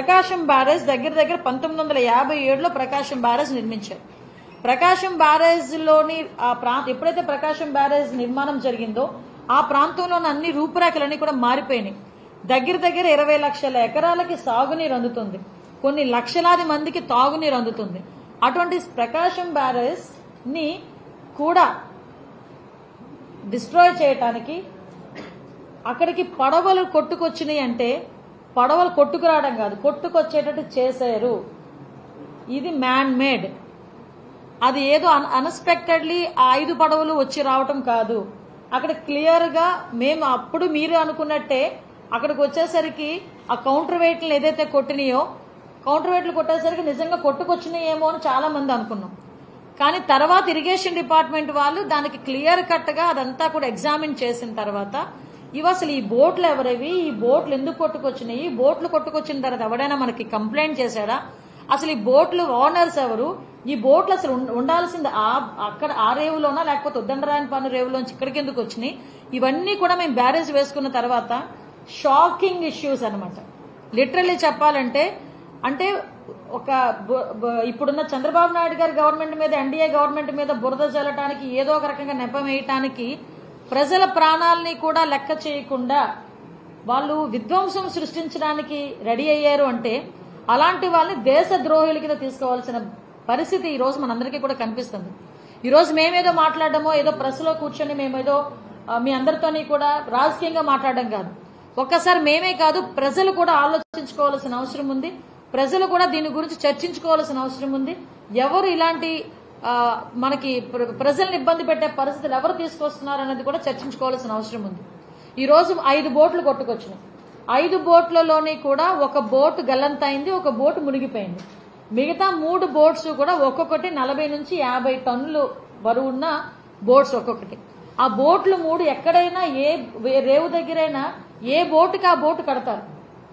ప్రకాశం barrage దగ్గర దగ్గర పంతొమ్మిది వందల యాభై ఏడులో ప్రకాశం బ్యారేజ్ నిర్మించారు ప్రకాశం బ్యారేజ్ లోని ఆ ప్రాంతం ఎప్పుడైతే ప్రకాశం బ్యారేజ్ నిర్మాణం జరిగిందో ఆ ప్రాంతంలోని అన్ని రూపురేఖలన్నీ కూడా మారిపోయినాయి దగ్గర దగ్గర ఇరవై లక్షల ఎకరాలకి సాగునీరు అందుతుంది కొన్ని లక్షలాది మందికి తాగునీరు అందుతుంది అటువంటి ప్రకాశం బ్యారేజ్ ని కూడా డిస్ట్రాయ్ చేయటానికి అక్కడికి పడవలు కొట్టుకొచ్చినాయి అంటే పడవలు కొట్టుకురావడం కాదు కొట్టుకొచ్చేటట్టు చేశారు ఇది మ్యాన్ మేడ్ అది ఏదో అన్ఎక్స్పెక్టెడ్లీ ఆ ఐదు పడవలు వచ్చి రావటం కాదు అక్కడ క్లియర్ గా మేము అప్పుడు మీరు అనుకున్నట్టే అక్కడికి వచ్చేసరికి ఆ కౌంటర్ వెయిట్లు ఏదైతే కొట్టినాయో కౌంటర్ వెయిట్లు కొట్టేసరికి నిజంగా కొట్టుకొచ్చినాయేమో అని చాలా మంది అనుకున్నాం కానీ తర్వాత ఇరిగేషన్ డిపార్ట్మెంట్ వాళ్ళు దానికి క్లియర్ కట్ గా అదంతా కూడా ఎగ్జామిన్ చేసిన తర్వాత ఇవి అసలు ఈ బోట్లు ఎవరివి ఈ బోట్లు ఎందుకు కొట్టుకొచ్చినాయి ఈ బోట్లు కొట్టుకొచ్చిన తర్వాత ఎవడైనా మనకి కంప్లైంట్ చేశాడా అసలు ఈ బోట్లు ఓనర్స్ ఎవరు ఈ బోట్లు అసలు ఉండ- ఉండాల్సింది ఆ అక్కడ ఆ రేవులోనా లేకపోతే ఉద్దండరాయన పన్ను రేవులోంచి ఇక్కడికి ఎందుకు వచ్చినాయి ఇవన్నీ కూడా మేము బ్యారేజ్ వేసుకున్న తర్వాత షాకింగ్ ఇష్యూస్ అన్నమాట లిటరల్లీ చెప్పాలంటే అంటే ఒక బు- బు- ఇప్పుడున్న చంద్రబాబు నాయుడు గారి గవర్నమెంట్ మీద ఎన్డీఏ గవర్నమెంట్ మీద బురద జల్లటానికి ఏదో ఒక రకంగా నెపం వేయటానికి ప్రజల ప్రాణాలని కూడా లెక్క చేయకుండా వాళ్ళు విధ్వంసం సృష్టించడానికి రెడీ అయ్యారు అంటే అలాంటి వాళ్ళని దేశ ద్రోహుల కింద తీసుకోవాల్సిన పరిస్థితి ఈ రోజు మనందరికీ కూడా కనిపిస్తుంది ఈ రోజు మేమేదో మాట్లాడడమో ఏదో ప్రెస్లో కూర్చొని మేమేదో ఆ, మీ అందరితోని కూడా రాజకీయంగా మాట్లాడడం కాదు ఒక్కసారి మేమే కాదు ప్రజలు కూడా ఆలోచించుకోవాల్సిన అవసరం ఉంది ప్రజలు కూడా దీని గురించి చర్చించుకోవాల్సిన అవసరం ఉంది ఎవరు ఇలాంటి ఆ, మనకి ప్ర- ప్రజల్ని ఇబ్బంది పెట్టే పరిస్థితులు ఎవరు తీసుకొస్తున్నారు అనేది కూడా చర్చించుకోవాల్సిన అవసరం ఉంది ఈ రోజు ఐదు బోట్లు కొట్టుకొచ్చినాయి ఐదు బోట్లలోని కూడా ఒక బోట్ గల్లంతైంది ఒక బోట్ మునిగిపోయింది మిగతా మూడు బోట్స్ కూడా ఒక్కొక్కటి నలభై నుంచి యాభై టన్నులు బరువున్న బోట్స్ ఒక్కొక్కటి ఆ బోట్లు మూడు ఎక్కడైనా ఏ ఏ రేవు దగ్గరైనా ఏ బోటుకి ఆ బోటు కడతారు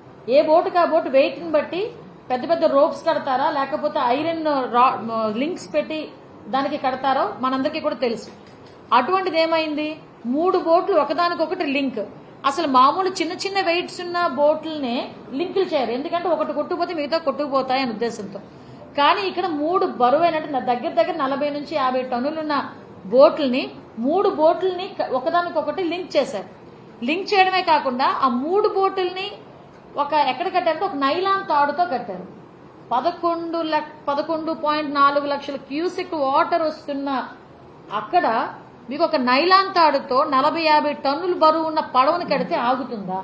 ఏ బోటుకి ఆ బోటు వెయిట్ ని బట్టి పెద్ద పెద్ద రోప్స్ కడతారా లేకపోతే ఐరన్ లింక్స్ పెట్టి దానికి కడతారో మనందరికీ కూడా తెలుసు అటువంటిది ఏమైంది మూడు బోట్లు ఒకదానికొకటి లింక్ అసలు మామూలు చిన్న చిన్న వెయిట్స్ ఉన్న బోట్లనే లింకులు చేయరు ఎందుకంటే ఒకటి కొట్టుకుపోతే మిగతా కొట్టుకుపోతాయి అనే ఉద్దేశంతో కానీ ఇక్కడ మూడు బరువైనట్టు నా దగ్గర దగ్గర నలభై నుంచి యాభై టన్నులున్న బోట్లని మూడు బోట్లని క- ఒకదానికొకటి లింక్ చేశారు లింక్ చేయడమే కాకుండా ఆ మూడు బోటుల్ని ఒక ఎక్కడ కట్టారంటే ఒక నైలాన్ తాడుతో కట్టారు పదకొండు లక్ పదకొండు పాయింట్ నాలుగు లక్షల క్యూసిక్ వాటర్ వస్తున్న అక్కడ మీకు ఒక నైలాన్ తాడుతో నలభై యాభై టన్నులు బరువు ఉన్న పడవని కడితే ఆగుతుందా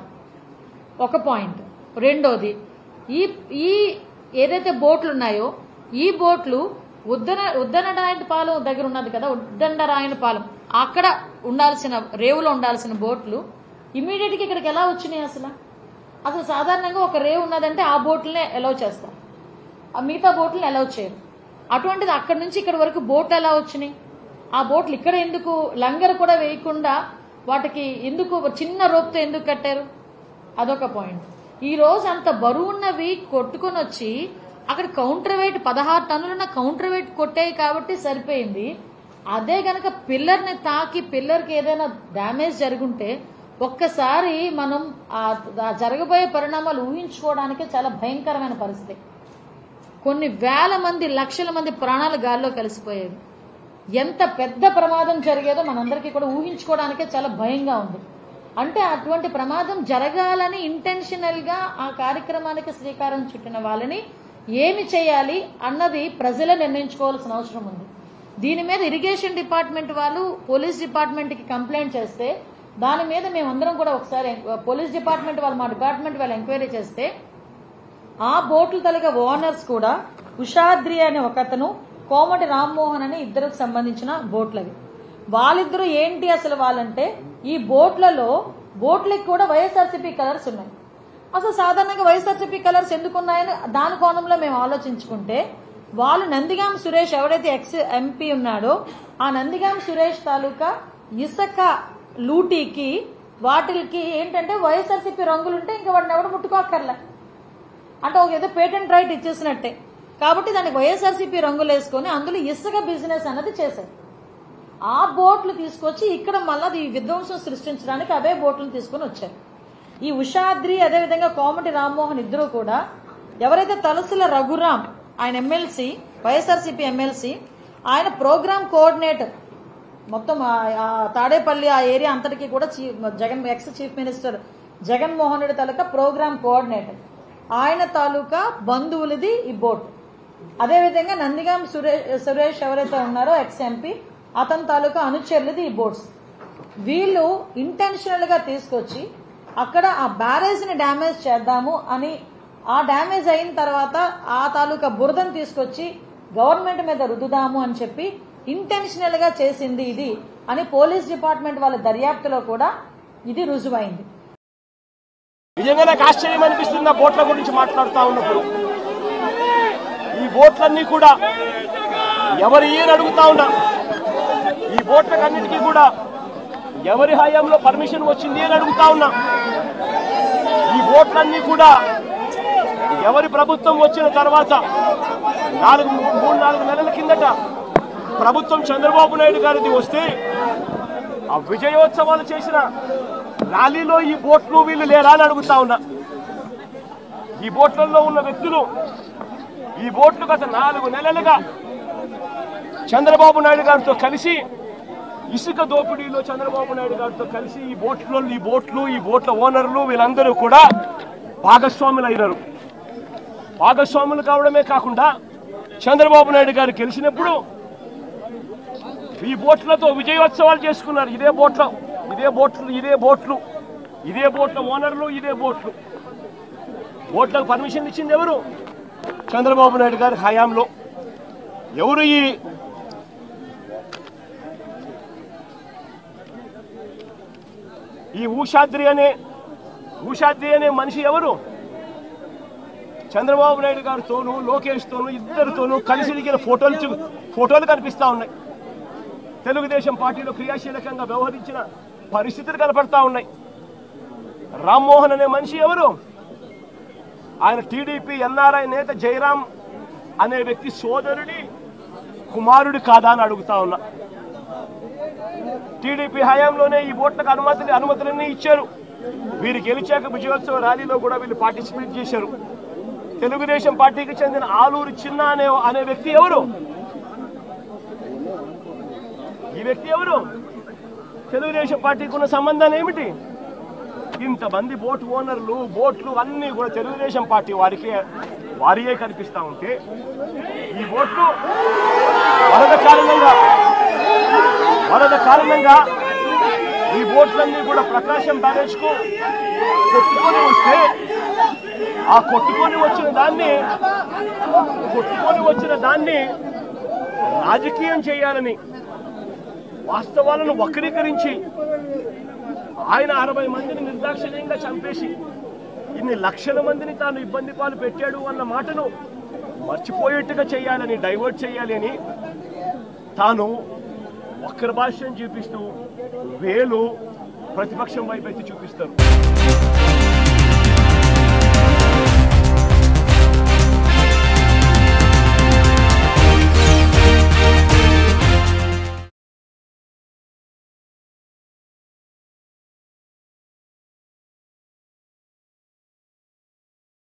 ఒక పాయింట్ రెండోది ఈ ఈ ఏదైతే బోట్లు ఉన్నాయో ఈ బోట్లు ఉద్దన ఉద్దనరాయన పాలెం దగ్గర ఉన్నది కదా ఉద్దండరాయన పాలెం అక్కడ ఉండాల్సిన రేవులో ఉండాల్సిన బోట్లు ఇమీడియట్ గా ఇక్కడికి ఎలా వచ్చినాయి అసలు అసలు సాధారణంగా ఒక రేవు ఉన్నదంటే ఆ బోట్లనే అలౌ చేస్తారు ఆ మిగతా బోట్లను అలౌ చేయరు అటువంటిది అక్కడి నుంచి ఇక్కడ వరకు బోట్లు ఎలా వచ్చినాయి ఆ బోట్లు ఇక్కడ ఎందుకు లంగర్ కూడా వేయకుండా వాటికి ఎందుకు ఒక చిన్న రోప్తో ఎందుకు కట్టారు అదొక పాయింట్ ఈ రోజు అంత బరువున్నవి కొట్టుకొని వచ్చి అక్కడ కౌంటర్ వెయిట్ పదహారు టన్నులున్న కౌంటర్ వెయిట్ కొట్టాయి కాబట్టి సరిపోయింది అదే గనక పిల్లర్ని తాకి పిల్లర్కి ఏదైనా డ్యామేజ్ జరుగుంటే ఒక్కసారి మనం ఆ ఆ జరగబోయే పరిణామాలు ఊహించుకోవడానికి చాలా భయంకరమైన పరిస్థితి కొన్ని వేల మంది లక్షల మంది ప్రాణాలు గాల్లో కలిసిపోయేవి ఎంత పెద్ద ప్రమాదం జరిగేదో మనందరికీ కూడా ఊహించుకోవడానికే చాలా భయంగా ఉంది అంటే అటువంటి ప్రమాదం జరగాలని ఇంటెన్షనల్ గా ఆ కార్యక్రమానికి శ్రీకారం చుట్టిన వాళ్ళని ఏమి చేయాలి అన్నది ప్రజలే నిర్ణయించుకోవాల్సిన అవసరం ఉంది దీని మీద ఇరిగేషన్ డిపార్ట్మెంట్ వాళ్ళు పోలీస్ డిపార్ట్మెంట్ కి కంప్లైంట్ చేస్తే దాని మీద మేమందరం కూడా ఒకసారి పోలీస్ డిపార్ట్మెంట్ వాళ్ళు మా డిపార్ట్మెంట్ వాళ్ళు ఎంక్వైరీ చేస్తే ఆ బోట్లు తలిగే ఓనర్స్ కూడా ఉషాద్రి అనే ఒకతను కోమటి రామ్మోహన్ అనే ఇద్దరికి సంబంధించిన బోట్లవి వాళ్ళిద్దరూ ఏంటి అసలు వాళ్ళంటే ఈ బోట్లలో బోట్లకి కూడా వైఎస్ఆర్సీపీ కలర్స్ ఉన్నాయి అసలు సాధారణంగా వైఎస్ఆర్సీపీ కలర్స్ ఎందుకు ఉన్నాయని దాని కోణంలో మేము ఆలోచించుకుంటే వాళ్ళు నందిగాం సురేష్ ఎవడైతే ఎక్స్ ఎంపీ ఉన్నాడో ఆ నందిగాం సురేష్ తాలూకా ఇసుక లూటీకి వాటికి ఏంటంటే వైఎస్ఆర్సీపీ రంగులుంటే ఇంకా వాడిని ఎవడు ముట్టుకోక్కర్లే అంటే ఒక ఏదో పేటెంట్ రైట్ ఇచ్చేసినట్టే కాబట్టి దానికి వైఎస్ఆర్సీపీ రంగులు వేసుకొని అందులో ఇసుక బిజినెస్ అన్నది చేశారు ఆ బోట్లు తీసుకొచ్చి ఇక్కడ మళ్ళీ అది విధ్వంసం సృష్టించడానికి అవే బోట్లను తీసుకొని వచ్చారు ఈ ఉషాద్రి అదేవిధంగా కోమటి రామ్మోహన్ ఇద్దరు కూడా ఎవరైతే తలసుల రఘురాం ఆయన ఎమ్మెల్సీ వైఎస్ఆర్సీపీ ఎమ్మెల్సీ ఆయన ప్రోగ్రామ్ కోఆర్డినేటర్ మొత్తం ఆ- ఆ తాడేపల్లి ఆ ఏరియా అంతటికి కూడా chief Jagan ex chief minister Jaganmohan Reddy తాలూకా ప్రోగ్రామ్ కోఆర్డినేటర్ ఆయన తాలూకా బంధువులది ఈ బోట్ అదేవిధంగా నందిగాం సురేష్ సురేష్ ఎవరైతే ఉన్నారో ఎక్స్ ఎంపీ అతని తాలూకా అనుచరులది ఈ బోట్స్ వీళ్ళు ఇంటెన్షనల్ గా తీసుకొచ్చి అక్కడ ఆ బ్యారేజ్ ని డ్యామేజ్ చేద్దాము అని ఆ డ్యామేజ్ అయిన తర్వాత ఆ తాలూకా బురదను తీసుకొచ్చి గవర్నమెంట్ మీద రుద్దుదాము అని చెప్పి ఇంటెన్షనల్ గా చేసింది ఇది అని పోలీస్ డిపార్ట్మెంట్ వాళ్ళ దర్యాప్తులో కూడా ఇది రుజువైంది నిజంగా నాకు ఆశ్చర్యం అనిపిస్తుంది ఆ బోట్ల గురించి మాట్లాడుతూ ఉన్నప్పుడు ఈ బోట్లన్నీ కూడా ఎవరి అని అడుగుతా ఉన్నా ఈ బోట్లకన్నిటికీ కూడా ఎవరి హయాంలో పర్మిషన్ వచ్చింది అని అడుగుతా ఉన్నా ఈ బోట్లన్నీ కూడా ఎవరి ప్రభుత్వం వచ్చిన తర్వాత నాలుగు మూడు నాలుగు నెలల కిందట ప్రభుత్వం చంద్రబాబు నాయుడు గారిది వస్తే ఆ విజయోత్సవాలు చేసిన ర్యాలీలో ఈ బోట్లు వీళ్ళు లేరా అని అడుగుతా ఉన్నా ఈ బోట్లలో ఉన్న వ్యక్తులు ఈ బోట్లు గత నాలుగు నెలలుగా చంద్రబాబు నాయుడు గారితో కలిసి ఇసుక దోపిడీలో చంద్రబాబు నాయుడు గారితో కలిసి ఈ బోట్లో ఈ బోట్లు ఈ బోట్ల ఓనర్లు వీళ్ళందరూ కూడా భాగస్వాములు అయినారు భాగస్వాములు కావడమే కాకుండా చంద్రబాబు నాయుడు గారు గెలిచినప్పుడు ఈ బోట్లతో విజయోత్సవాలు చేసుకున్నారు ఇదే బోట్ల ఇదే బోట్లు ఇదే బోట్లు ఇదే బోట్ల ఓనర్లు ఇదే బోట్లు బోట్లకు పర్మిషన్ ఇచ్చింది ఎవరు చంద్రబాబు నాయుడు గారి హయాంలో ఎవరు ఈ ఈ ఊషాద్రి అనే ఊషాద్రి అనే మనిషి ఎవరు చంద్రబాబు నాయుడు గారితోనూ లోకేష్ తోనూ ఇద్దరితోనూ కలిసి దిగిన ఫోటోలు చూ- ఫోటోలు కనిపిస్తా ఉన్నాయి తెలుగుదేశం పార్టీలో క్రియాశీలకంగా వ్యవహరించిన పరిస్థితులు కనపడతా ఉన్నాయి రామ్మోహన్ అనే మనిషి ఎవరు ఆయన టీడీపీ ఎన్ఆర్ఐ నేత జయరాం అనే వ్యక్తి సోదరుడి కుమారుడు కాదా అని అడుగుతా ఉన్నా టీడీపీ హయాంలోనే ఈ ఓట్లకు అనుమతులు అనుమతులన్నీ ఇచ్చారు వీరు గెలిచాక విజయోత్సవ ర్యాలీలో కూడా వీళ్ళు పార్టిసిపేట్ చేశారు తెలుగుదేశం పార్టీకి చెందిన ఆలూరు చిన్న అనే అనే వ్యక్తి ఎవరు ఈ వ్యక్తి ఎవరు తెలుగుదేశం పార్టీకి ఉన్న సంబంధాలు ఏమిటి ఇంతమంది బోట్ ఓనర్లు బోట్లు అన్ని కూడా తెలుగుదేశం పార్టీ వారికే వారియే కనిపిస్తా ఉంటే ఈ బోట్లు వరద కారణంగా వరద కారణంగా ఈ బోట్లన్నీ కూడా ప్రకాశం బ్యారేజ్ కు కొట్టుకొని వస్తే ఆ కొట్టుకొని వచ్చిన దాన్ని కొట్టుకొని వచ్చిన దాన్ని రాజకీయం చేయాలని వాస్తవాలను వక్రీకరించి ఆయన అరవై మందిని నిర్దాక్షిణ్యంగా చంపేసి ఇన్ని లక్షల మందిని తాను ఇబ్బంది పాలు పెట్టాడు అన్న మాటను మర్చిపోయేట్టుగా చేయాలని డైవర్ట్ చేయాలి అని తాను వక్ర భాష్యం చూపిస్తూ వేలు ప్రతిపక్షం వైపు ఎత్తి చూపిస్తారు